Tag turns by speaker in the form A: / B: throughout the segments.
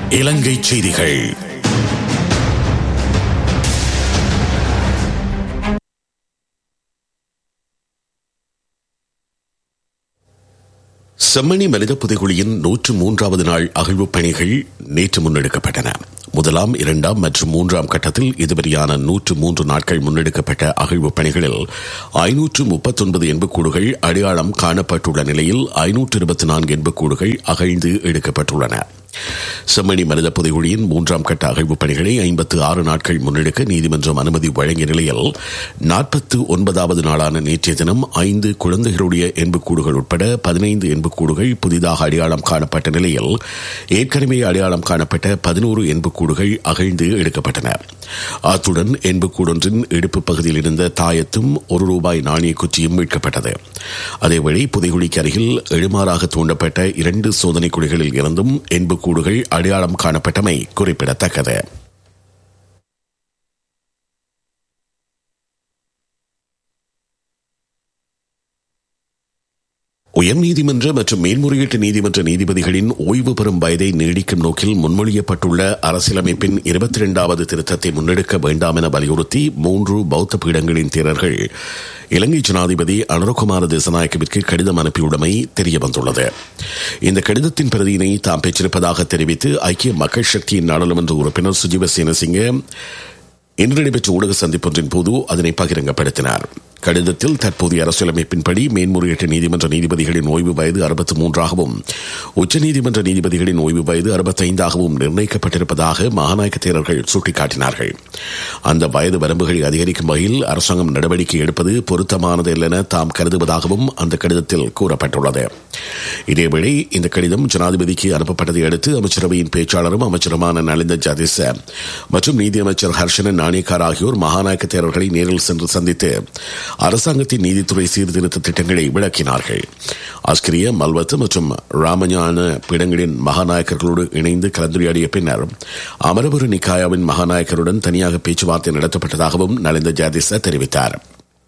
A: இலங்கை செய்திகள் செம்மணி மனித புதைகுழியின் நூற்று மூன்றாவது நாள் அகழ்வுப் பணிகள் நேற்று முன்னெடுக்கப்பட்டன முதலாம் இரண்டாம் மற்றும் மூன்றாம் கட்டத்தில் இதுவரையான நூற்று மூன்று நாட்கள் முன்னெடுக்கப்பட்ட அகழ்வுப் பணிகளில் ஐநூற்று முப்பத்தொன்பது எண்புக்கூடுகள் அடையாளம் காணப்பட்டுள்ள நிலையில் ஐநூற்று இருபத்தி நான்கு எண்புக்கூடுகள் அகழ்ந்து எடுக்கப்பட்டுள்ளன செம்மணி மனித புதைகுழியின் மூன்றாம் கட்ட அகழ்வுப் பணிகளை ஐம்பத்து ஆறு நாட்கள் முன்னெடுக்க நீதிமன்றம் அனுமதி வழங்கிய நிலையில் நாற்பத்து ஒன்பதாவது நாளான நேற்றைய தினம் ஐந்து குழந்தைகளுடைய எண்புக்கூடுகள் உட்பட பதினைந்து எண்புக்கூடுகள் புதிதாக அடையாளம் காணப்பட்ட நிலையில் ஏற்கனவே அடையாளம் காணப்பட்ட பதினோரு எண்புக்கூடுகள் அகழ்ந்து எடுக்கப்பட்டன அத்துடன் எண்புக்கூடொன்றின் இடுப்பு பகுதியில் இருந்த தாயத்தும் ஒரு ரூபாய் நாணய குச்சியும் மீட்கப்பட்டது அதேவழி புதைகுழிக்கு அருகில் எழுமாறாக தூண்டப்பட்ட இரண்டு சோதனை குழிகளில் இருந்தும் எண்புக்கூடுகள் அடையாளம் காணப்பட்டமை குறிப்பிடத்தக்கது உயர்நீதிமன்ற மற்றும் மேல்முறையீட்டு நீதிமன்ற நீதிபதிகளின் ஓய்வு பெறும் வயதை நீடிக்கும் நோக்கில் முன்மொழியப்பட்டுள்ள அரசியலமைப்பின் இருபத்தி இரண்டாவது திருத்தத்தை முன்னெடுக்க வேண்டாம் என வலியுறுத்தி மூன்று பௌத்த பீடங்களின் தேரர்கள் இலங்கை ஜனாதிபதி அனுரகுமார திசநாயக்கவிற்கு கடிதம் அனுப்பியுள்ளமை தெரியவந்துள்ளது இந்த கடிதத்தின் பிரதியினை தாம் பெற்றிருப்பதாக தெரிவித்து ஐக்கிய மக்கள் சக்தியின் நாடாளுமன்ற உறுப்பினர் சுஜீவ சேனசிங்க இன்று நடைபெற்ற ஊடக சந்திப்பொன்றின் போது அதனை பகிரங்கப்படுத்தினார் கடிதத்தில் தற்போதைய அரசியலமைப்பின்படி மேன்முறையீட்டு நீதிமன்ற நீதிபதிகளின் ஓய்வு வயது அறுபத்தி மூன்றாகவும் உச்சநீதிமன்ற நீதிபதிகளின் ஓய்வு வயது அறுபத்தைந்தாகவும் நிர்ணயிக்கப்பட்டிருப்பதாக மகாநாயக்க தேரர்கள் சுட்டிக்காட்டினார்கள் அந்த வயது வரம்புகளை அதிகரிக்கும் வகையில் அரசாங்கம் நடவடிக்கை எடுப்பது பொருத்தமானது என தாம் கருதுவதாகவும் அந்த கடிதத்தில் கூறப்பட்டுள்ளது இதேவேளை இந்த கடிதம் ஜனாதிபதிக்கு அனுப்பப்பட்டதை அடுத்து அமைச்சரவையின் பேச்சாளரும் அமைச்சருமான நலிந்த ஜாதிச மற்றும் நீதியமைச்சர் ஹர்ஷனன் நாணயக்கார் ஆகியோர் மகாநாயக்க தேரர்களை நேரில் சென்று சந்தித்து அரசாங்கத்தின் நீதித்துறை சீர்திருத்த திட்டங்களை விளக்கினார்கள் ஆஸ்கிரிய மல்வத்து மற்றும் ராமஞான பீடங்களின் மகாநாயக்கர்களோடு இணைந்து கலந்துரையாடிய பின்னர் அமரபுர நிக்காயாவின் மகாநாயக்கருடன் தனியாக பேச்சுவார்த்தை நடத்தப்பட்டதாகவும் நலிந்த ஜாதிச தெரிவித்தார்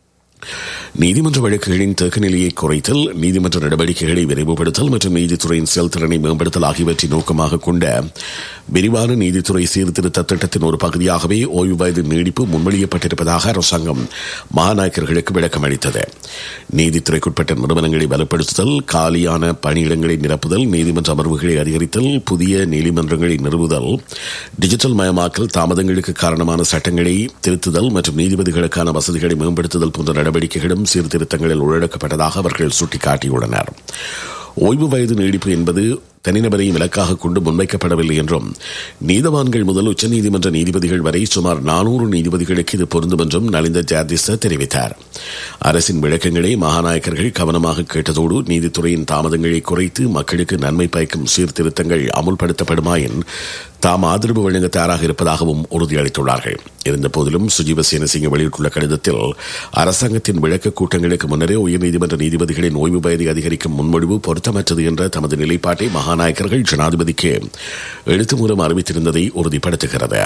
A: நீதிமன்ற வழக்குகளின் தேக்க நிலையை குறைத்தல் நீதிமன்ற நடவடிக்கைகளை விரைவுபடுத்தல் மற்றும் நீதித்துறையின் செயல்திறனை மேம்படுத்தல் ஆகியவற்றை நோக்கமாக கொண்ட விரிவான நீதித்துறை சீர்திருத்த திட்டத்தின் ஒரு பகுதியாகவே ஓய்வு வயது நீடிப்பு முன்மொழியப்பட்டிருப்பதாக அரசாங்கம் மகாநாயக்கர்களுக்கு விளக்கம் அளித்தது நீதித்துறைக்குட்பட்ட நிறுவனங்களை வலுப்படுத்துதல் காலியான பணியிடங்களை நிரப்புதல் நீதிமன்ற அமர்வுகளை அதிகரித்தல் புதிய நீதிமன்றங்களை நிறுவுதல் டிஜிட்டல் மயமாக்கல் தாமதங்களுக்கு காரணமான சட்டங்களை திருத்துதல் மற்றும் நீதிபதிகளுக்கான வசதிகளை மேம்படுத்துதல் போன்ற நடவடிக்கைகளும் சீர்திருத்தங்களில் உள்ளடக்கப்பட்டதாக அவர்கள் சுட்டிக்காட்டியுள்ளனர் ஓய்வு வயது நீடிப்பு என்பது தனிநபரையும் இலக்காக கொண்டு முன்வைக்கப்படவில்லை என்றும் நீதவான்கள் முதல் உச்சநீதிமன்ற நீதிபதிகள் வரை சுமார் நானூறு நீதிபதிகளுக்கு இது பொருந்தும் என்றும் நலிந்த ஜாதிச தெரிவித்தார் அரசின் விளக்கங்களை மகாநாயக்கர்கள் கவனமாக கேட்டதோடு நீதித்துறையின் தாமதங்களை குறைத்து மக்களுக்கு நன்மை பயக்கும் சீர்திருத்தங்கள் அமுல்படுத்தப்படுமாயின் தாம் ஆதரவு வழங்க தயாராக இருப்பதாகவும் உறுதியளித்துள்ளார்கள் இருந்தபோதிலும் சுஜீவ சேனசிங்க வெளியிட்டுள்ள கடிதத்தில் அரசாங்கத்தின் விளக்க கூட்டங்களுக்கு முன்னரே உயர்நீதிமன்ற நீதிபதிகளின் ஓய்வு வயதை அதிகரிக்கும் முன்மொழிவு பொருத்தமற்றது என்ற தமது நிலைப்பாட்டை மகாநாயக்கர்கள் ஜனாதிபதிக்கு எழுத்து மூலம் அறிவித்திருந்ததை உறுதிப்படுத்துகிறது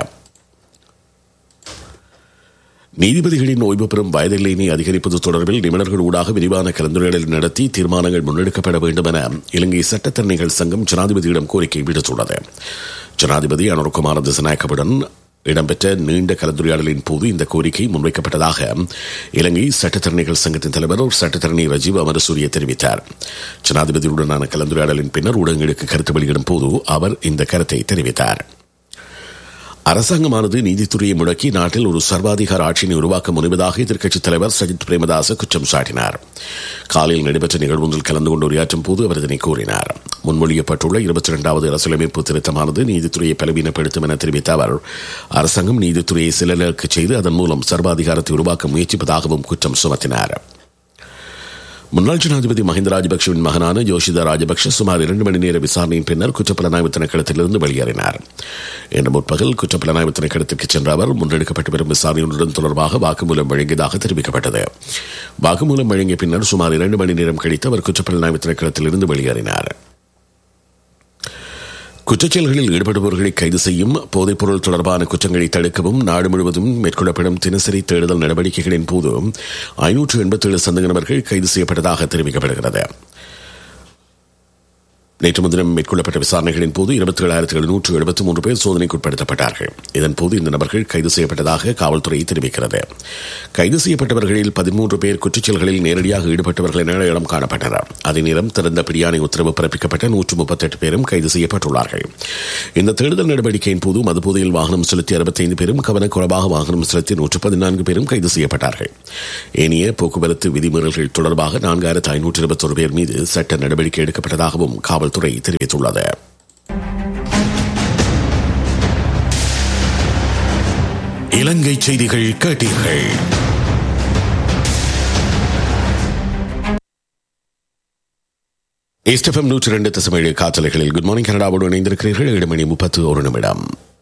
A: நீதிபதிகளின் ஓய்வு பெறும் வயதில்லையினை அதிகரிப்பது தொடர்பில் நிபுணர்கள் ஊடாக விரிவான கலந்துரையாடல் நடத்தி தீர்மானங்கள் முன்னெடுக்கப்பட வேண்டும் என இலங்கை சட்டத்தரணிகள் சங்கம் ஜனாதிபதியிடம் கோரிக்கை விடுத்துள்ளது ஜனாதிபதி அனுர்குமார திசநாயக்கவுடன் இடம்பெற்ற நீண்ட கலந்துரையாடலின் போது இந்த கோரிக்கை முன்வைக்கப்பட்டதாக இலங்கை சட்டத்தரணிகள் சங்கத்தின் தலைவர் சட்டத்தரணி ரஜீவ் அமரசூரிய தெரிவித்தார் ஜனாதிபதியுடனான கலந்துரையாடலின் பின்னர் ஊடகங்களுக்கு கருத்து வெளியிடும் போது அவர் இந்த கருத்தை தெரிவித்தார் அரசாங்கமானது நீதித்துறையை முடக்கி நாட்டில் ஒரு சர்வாதிகார ஆட்சியினை உருவாக்க முனைவதாக எதிர்க்கட்சித் தலைவர் சஜித் பிரேமதாச குற்றம் சாட்டினார் காலையில் நடைபெற்ற நிகழ்வு ஒன்றில் கலந்து கொண்டு உரையாற்றும் போது அவர் இதனை கூறினார் முன்மொழியப்பட்டுள்ள இருபத்தி இரண்டாவது அரசியலமைப்பு திருத்தமானது நீதித்துறையை பலவீனப்படுத்தும் என தெரிவித்த அவர் அரசாங்கம் நீதித்துறையை சிலருக்கு செய்து அதன் மூலம் சர்வாதிகாரத்தை உருவாக்க முயற்சிப்பதாகவும் குற்றம் சுமத்தினார் முன்னாள் ஜனாதிபதி மஹிந்த ராஜபக்சவின் மகனான யோஷிதா ராஜபக்ஷ சுமார் இரண்டு மணி நேர விசாரணையின் பின்னர் குற்றப்புலனாய்வு திணைக்களத்திலிருந்து வெளியேறினார் இன்று முற்பகல் குற்றப்புலனாய்வு திணைக்களத்திற்கு சென்ற அவர் முன்னெடுக்கப்பட்டு வரும் விசாரணையுடன் தொடர்பாக வாக்குமூலம் வழங்கியதாக தெரிவிக்கப்பட்டது வாக்குமூலம் வழங்கிய பின்னர் சுமார் இரண்டு மணி நேரம் கழித்து அவர் குற்றப்புலனாய்வு திணைக்களத்திலிருந்து வெளியேறினார் குற்றச்செயல்களில் ஈடுபடுபவர்களை கைது செய்யும் போதைப்பொருள் தொடர்பான குற்றங்களை தடுக்கவும் நாடு முழுவதும் மேற்கொள்ளப்படும் தினசரி தேடுதல் நடவடிக்கைகளின் போது ஐநூற்று எண்பத்தேழு சந்தேக நபர்கள் கைது செய்யப்பட்டதாக தெரிவிக்கப்படுகிறது நேற்று முன்தினம் மேற்கொள்ளப்பட்ட விசாரணைகளின் போது இருபத்தி ஏழாயிரத்தி எழுநூற்று எழுபத்தி மூன்று பேர் சோதனைக்குட்படுத்தப்பட்டார்கள் இதன்போது இந்த நபர்கள் கைது செய்யப்பட்டதாக காவல்துறை தெரிவிக்கிறது கைது செய்யப்பட்டவர்களில் பதிமூன்று பேர் குற்றச்செயல்களில் நேரடியாக ஈடுபட்டவர்கள் என இடம் காணப்பட்டனர் அதே நேரம் திறந்த பிடியாணை உத்தரவு பிறப்பிக்கப்பட்ட நூற்று முப்பத்தெட்டு பேரும் கைது செய்யப்பட்டுள்ளார்கள் இந்த தேடுதல் நடவடிக்கையின் போது மதுபோதையில் வாகனம் செலுத்திய அறுபத்தைந்து பேரும் கவனக்குறைவாக வாகனம் செலுத்திய நூற்று பதினான்கு பேரும் கைது செய்யப்பட்டார்கள் ஏனைய போக்குவரத்து விதிமீறல்கள் தொடர்பாக நான்காயிரத்து ஐநூற்று இருபத்தொரு பேர் மீது சட்ட நடவடிக்கை எடுக்கப்பட்டதாகவும் காவல்துறை தெரிவித்துள்ளது இலங்கை செய்திகள் கேட்டீர்கள் எஸ்டெஃபம் நூற்றி ரெண்டு தசமேழு காற்றலைகளில் குட் மார்னிங் கனடாவோடு இணைந்திருக்கிறீர்கள் ஏழு மணி முப்பத்து ஒரு நிமிடம்